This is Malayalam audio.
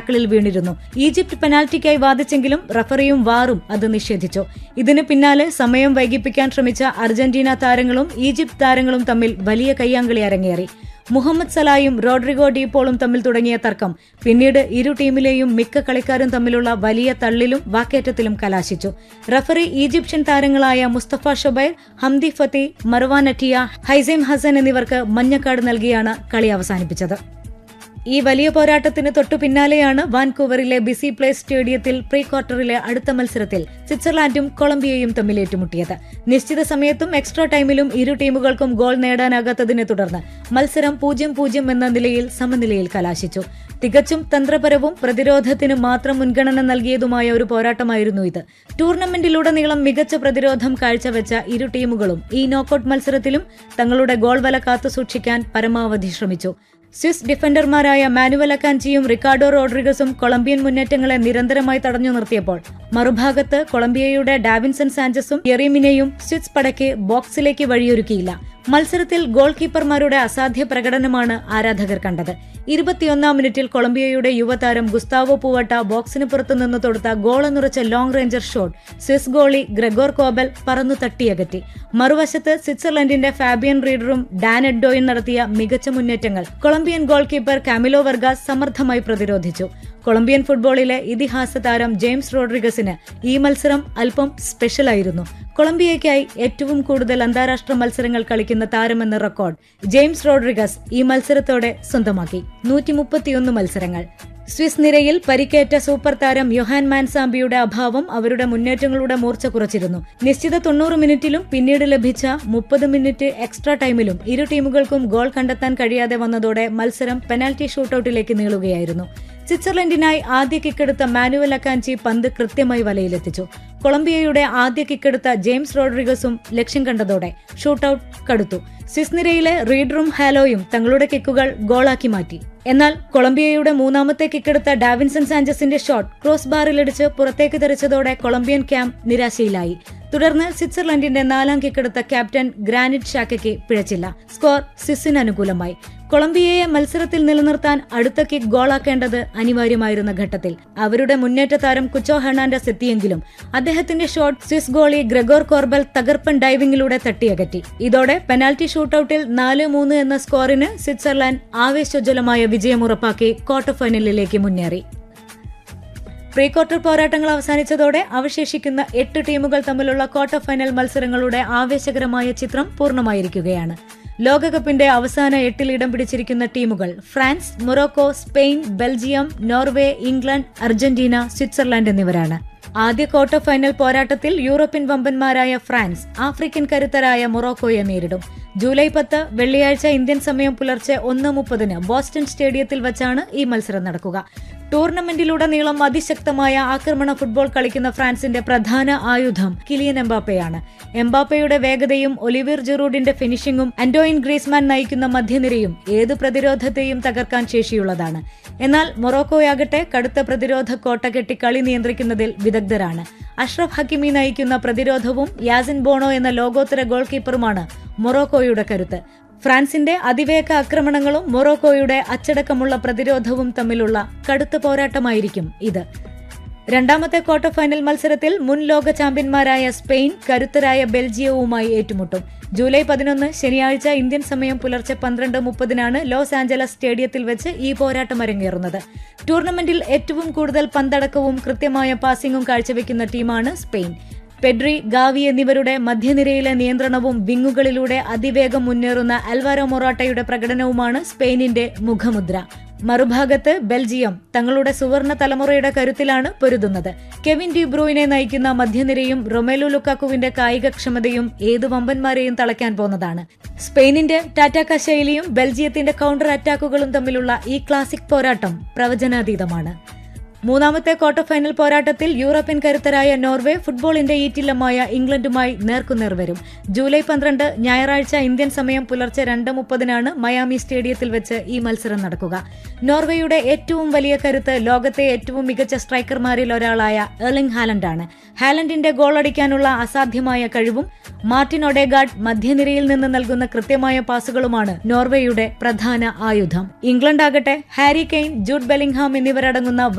ടാക്കിളിൽ വീണിരുന്നു ഈജിപ്ത് പെനാൽറ്റിക്കായി വാദിച്ചെങ്കിലും റഫറിയും വാറും അത് നിഷേധിച്ചു ഇതിന് പിന്നാലെ സമയം വൈകിപ്പിക്കാൻ ശ്രമിച്ച അർജന്റീന താരങ്ങളും ഈജിപ്ത് താരങ്ങളും തമ്മിൽ വലിയ കയ്യാങ്കളി അരങ്ങേറി മുഹമ്മദ് സലായും റോഡ്രിഗോ ഡീപോളും തമ്മിൽ തുടങ്ങിയ തർക്കം പിന്നീട് ഇരു ടീമിലെയും മിക്ക കളിക്കാരും തമ്മിലുള്ള വലിയ തള്ളിലും വാക്കേറ്റത്തിലും കലാശിച്ചു റഫറി ഈജിപ്ഷ്യൻ താരങ്ങളായ മുസ്തഫ ഷൊബൈർ ഹംദി ഫത്തി മർവാൻ അറ്റിയ ഹൈസൈം ഹസൻ എന്നിവർക്ക് മഞ്ഞക്കാട് നൽകിയാണ് കളി അവസാനിപ്പിച്ചത് ഈ വലിയ പോരാട്ടത്തിന് തൊട്ടു പിന്നാലെയാണ് വാൻകൂവറിലെ ബിസി പ്ലേ സ്റ്റേഡിയത്തിൽ പ്രീ ക്വാർട്ടറിലെ അടുത്ത മത്സരത്തിൽ സ്വിറ്റ്സർലാൻഡും കൊളംബിയയും തമ്മിൽ ഏറ്റുമുട്ടിയത് നിശ്ചിത സമയത്തും എക്സ്ട്രാ ടൈമിലും ഇരു ടീമുകൾക്കും ഗോൾ നേടാനാകാത്തതിനെ തുടർന്ന് മത്സരം പൂജ്യം പൂജ്യം എന്ന നിലയിൽ സമനിലയിൽ കലാശിച്ചു തികച്ചും തന്ത്രപരവും പ്രതിരോധത്തിന് മാത്രം മുൻഗണന നൽകിയതുമായ ഒരു പോരാട്ടമായിരുന്നു ഇത് ടൂർണമെന്റിലുടനീളം മികച്ച പ്രതിരോധം കാഴ്ചവെച്ച ഇരു ടീമുകളും ഈ നോക്കൌട്ട് മത്സരത്തിലും തങ്ങളുടെ ഗോൾ വല കാത്തുസൂക്ഷിക്കാൻ പരമാവധി ശ്രമിച്ചു സ്വിസ് ഡിഫൻഡർമാരായ മാനുവൽ അക്കാൻജിയും റിക്കാർഡോ റോഡ്രിഗസും കൊളംബിയൻ മുന്നേറ്റങ്ങളെ നിരന്തരമായി തടഞ്ഞു നിർത്തിയപ്പോൾ മറുഭാഗത്ത് കൊളംബിയയുടെ ഡാവിൻസൺ സാഞ്ചസും യെറീമിനെയും സ്വിസ് പടയ്ക്ക് ബോക്സിലേക്ക് വഴിയൊരുക്കിയില്ല മത്സരത്തിൽ ഗോൾ കീപ്പർമാരുടെ അസാധ്യ പ്രകടനമാണ് ആരാധകർ കണ്ടത് ഇരുപത്തിയൊന്നാം മിനിറ്റിൽ കൊളംബിയയുടെ യുവതാരം ഗുസ്താവോ പൂവട്ട ബോക്സിന് പുറത്തുനിന്ന് തൊടുത്ത ഗോളെന്നുറച്ച long ranger shot Swiss goalie Gregor Kobel പറന്നു തട്ടിയകറ്റി മറുവശത്ത് സ്വിറ്റ്സർലൻഡിന്റെ ഫാബിയൻ റീഡറും ഡാൻ എഡ്ഡോയും നടത്തിയ മികച്ച മുന്നേറ്റങ്ങൾ Colombian goal keeper Camilo Vargas സമർത്ഥമായി പ്രതിരോധിച്ചു കൊളംബിയൻ ഫുട്ബോളിലെ ഇതിഹാസ താരം ജെയിംസ് റോഡ്രിഗസിന് ഈ മത്സരം അല്പം സ്പെഷ്യലായിരുന്നു കൊളംബിയയ്ക്കായി ഏറ്റവും കൂടുതൽ അന്താരാഷ്ട്ര മത്സരങ്ങൾ കളിക്കുന്ന താരമെന്ന റെക്കോർഡ് ജെയിംസ് റോഡ്രിഗസ് ഈ മത്സരത്തോടെ സ്വന്തമാക്കി നൂറ്റി മുപ്പത്തിയൊന്ന് മത്സരങ്ങൾ സ്വിസ് നിരയിൽ പരിക്കേറ്റ സൂപ്പർ താരം യൊഹാൻ മാൻസാംബിയുടെ അഭാവം അവരുടെ മുന്നേറ്റങ്ങളുടെ മൂർച്ച കുറച്ചിരുന്നു നിശ്ചിത തൊണ്ണൂറ് മിനിറ്റിലും പിന്നീട് ലഭിച്ച മുപ്പത് മിനിറ്റ് എക്സ്ട്രാ ടൈമിലും ഇരു ടീമുകൾക്കും ഗോൾ കണ്ടെത്താൻ കഴിയാതെ വന്നതോടെ മത്സരം പെനാൽറ്റി ഷൂട്ടൌട്ടിലേക്ക് നീളുകയായിരുന്നു സ്വിറ്റ്സർലൻഡിനായി ആദ്യ കിക്കെടുത്ത മാനുവൽ അക്കാൻചി പന്ത് കൃത്യമായി വലയിലെത്തിച്ചു കൊളംബിയയുടെ ആദ്യ കിക്കെടുത്ത ജെയിംസ് റോഡ്രിഗസും ലക്ഷ്യം കണ്ടതോടെ ഷൂട്ടൌട്ട് കടുത്തു സ്വിസ് നിരയിലെ റീഡറും ഹാലോയും തങ്ങളുടെ കിക്കുകൾ ഗോളാക്കി മാറ്റി എന്നാൽ കൊളംബിയയുടെ മൂന്നാമത്തെ കിക്കെടുത്ത ഡാവിൻസൺ സാഞ്ചസിന്റെ ഷോട്ട് ക്രോസ് ബാറിലിടിച്ച് പുറത്തേക്ക് തെറിച്ചതോടെ കൊളംബിയൻ ക്യാമ്പ് നിരാശയിലായി തുടർന്ന് സ്വിറ്റ്സർലൻഡിന്റെ നാലാം കിക്കെടുത്ത ക്യാപ്റ്റൻ ഗ്രാനിറ്റ് ഷാക്കയ്ക്ക് പിഴച്ചില്ല സ്കോർ സ്വിസിന് അനുകൂലമായി കൊളംബിയയെ മത്സരത്തിൽ നിലനിർത്താൻ അടുത്ത കിക്ക് ഗോളാക്കേണ്ടത് അനിവാര്യമായിരുന്ന ഘട്ടത്തിൽ അവരുടെ മുന്നേറ്റ താരം കുച്ചോ ഹെർണാൻഡസ് എത്തിയെങ്കിലും അദ്ദേഹത്തിന്റെ shot Swiss goalie Gregor Kobel തകർപ്പൻ ഡൈവിംഗിലൂടെ തട്ടിയകറ്റി ഇതോടെ പെനാൽറ്റി ഷൂട്ടൌട്ടിൽ നാല് മൂന്ന് എന്ന സ്കോറിന് സ്വിറ്റ്സർലാൻഡ് ആവേശോജ്വലമായ വിജയം ഉറപ്പാക്കി ക്വാർട്ടർ ഫൈനലിലേക്ക് മുന്നേറി പ്രീ ക്വാർട്ടർ പോരാട്ടങ്ങൾ അവസാനിച്ചതോടെ അവശേഷിക്കുന്ന എട്ട് ടീമുകൾ തമ്മിലുള്ള ക്വാർട്ടർ ഫൈനൽ മത്സരങ്ങളുടെ ആവേശകരമായ ചിത്രം പൂർണ്ണമായിരിക്കുകയാണ് ലോകകപ്പിന്റെ അവസാന എട്ടിൽ ഇടം പിടിച്ചിരിക്കുന്ന ടീമുകൾ France Morocco Spain Belgium Norway England Argentina Switzerland എന്നിവരാണ് ആദ്യ ക്വാർട്ടർ ഫൈനൽ പോരാട്ടത്തിൽ യൂറോപ്യൻ വമ്പന്മാരായ ഫ്രാൻസ് ആഫ്രിക്കൻ കരുത്തരായ മൊറോക്കോയെ നേരിടും ജൂലൈ പത്ത് വെള്ളിയാഴ്ച ഇന്ത്യൻ സമയം പുലർച്ചെ ഒന്ന് മുപ്പതിന് ബോസ്റ്റൺ സ്റ്റേഡിയത്തിൽ വച്ചാണ് ഈ മത്സരം നടക്കുക ടൂർണമെന്റിലുടനീളം അതിശക്തമായ ആക്രമണ ഫുട്ബോൾ കളിക്കുന്ന ഫ്രാൻസിന്റെ പ്രധാന ആയുധം കിലിയൻ എംബാപ്പയാണ് എംബാപ്പയുടെ വേഗതയും ഒലിവിർ ജെറൂഡിന്റെ ഫിനിഷിംഗും ആന്റോയിൻ ഗ്രീസ്മാൻ നയിക്കുന്ന മധ്യനിരയും ഏത് പ്രതിരോധത്തെയും തകർക്കാൻ ശേഷിയുള്ളതാണ് എന്നാൽ മൊറോക്കോയാകട്ടെ കടുത്ത പ്രതിരോധ കോട്ട കെട്ടി കളി നിയന്ത്രിക്കുന്നതിൽ വിദഗ്ധരാണ് അഷ്റഫ് ഹക്കിമി നയിക്കുന്ന പ്രതിരോധവും യാസിൻ ബോണോ എന്ന ലോകോത്തര ഗോൾ കീപ്പറുമാണ് മൊറോക്കോയുടെ കരുത്ത് ഫ്രാൻസിന്റെ അതിവേഗ ആക്രമണങ്ങളും മൊറോക്കോയുടെ അച്ചടക്കമുള്ള പ്രതിരോധവും തമ്മിലുള്ള കടുത്ത പോരാട്ടമായിരിക്കും ഇത് രണ്ടാമത്തെ ക്വാർട്ടർ ഫൈനൽ മത്സരത്തിൽ മുൻ ലോക ചാമ്പ്യന്മാരായ സ്പെയിൻ കരുത്തരായ ബെൽജിയവുമായി ഏറ്റുമുട്ടും ജൂലൈ പതിനൊന്ന് ശനിയാഴ്ച ഇന്ത്യൻ സമയം പുലർച്ചെ പന്ത്രണ്ട് മുപ്പതിനാണ് ലോസ് ആഞ്ചലസ് സ്റ്റേഡിയത്തിൽ വെച്ച് ഈ പോരാട്ടം അരങ്ങേറുന്നത് ടൂർണമെന്റിൽ ഏറ്റവും കൂടുതൽ പന്തടക്കവും കൃത്യമായ പാസിംഗും കാഴ്ചവെക്കുന്ന ടീമാണ് സ്പെയിൻ പെഡ്രി ഗാവി എന്നിവരുടെ മധ്യനിരയിലെ നിയന്ത്രണവും വിങ്ങുകളിലൂടെ അതിവേഗം മുന്നേറുന്ന അൽവാരോ മൊറാട്ടയുടെ പ്രകടനവുമാണ് സ്പെയിനിന്റെ മുഖമുദ്ര മറുഭാഗത്ത് ബെൽജിയം തങ്ങളുടെ സുവർണ തലമുറയുടെ കരുത്തിലാണ് പൊരുതുന്നത് കെവിൻ ഡിബ്രൂയിനെ നയിക്കുന്ന മധ്യനിരയും റൊമേലു ലുക്കാക്കുവിന്റെ കായികക്ഷമതയും ഏത് വമ്പന്മാരെയും തളയ്ക്കാൻ പോന്നതാണ് സ്പെയിനിന്റെ ടാറ്റാക്ക ശൈലിയും ബെൽജിയത്തിന്റെ കൗണ്ടർ അറ്റാക്കുകളും തമ്മിലുള്ള ഈ ക്ലാസിക് പോരാട്ടം പ്രവചനാതീതമാണ് മൂന്നാമത്തെ ക്വാർട്ടർ ഫൈനൽ പോരാട്ടത്തിൽ യൂറോപ്യൻ കരുത്തരായ നോർവേ ഫുട്ബോളിന്റെ ഈറ്റില്ലമായ ഇംഗ്ലണ്ടുമായി നേർക്കുനേർ വരും ജൂലൈ പന്ത്രണ്ട് ഞായറാഴ്ച ഇന്ത്യൻ സമയം പുലർച്ചെ രണ്ട് മുപ്പതിനാണ് മയാമി സ്റ്റേഡിയത്തിൽ വെച്ച് ഈ മത്സരം നടക്കുക നോർവേയുടെ ഏറ്റവും വലിയ കരുത്ത് ലോകത്തെ ഏറ്റവും മികച്ച സ്ട്രൈക്കർമാരിൽ ഒരാളായ എർലിംഗ് ഹാലൻഡാണ് ഹാലൻഡിന്റെ ഗോളടിക്കാനുള്ള അസാധ്യമായ കഴിവും മാർട്ടിൻ ഒഡേഗാർഡ് മധ്യനിരയിൽ നിന്ന് നൽകുന്ന കൃത്യമായ പാസുകളുമാണ് നോർവേയുടെ പ്രധാന ആയുധം ഇംഗ്ലണ്ടാകട്ടെ ഹാരി കെയ്ൻ ജൂഡ് ബെലിംഗ്ഹാം എന്നിവരടങ്ങുന്ന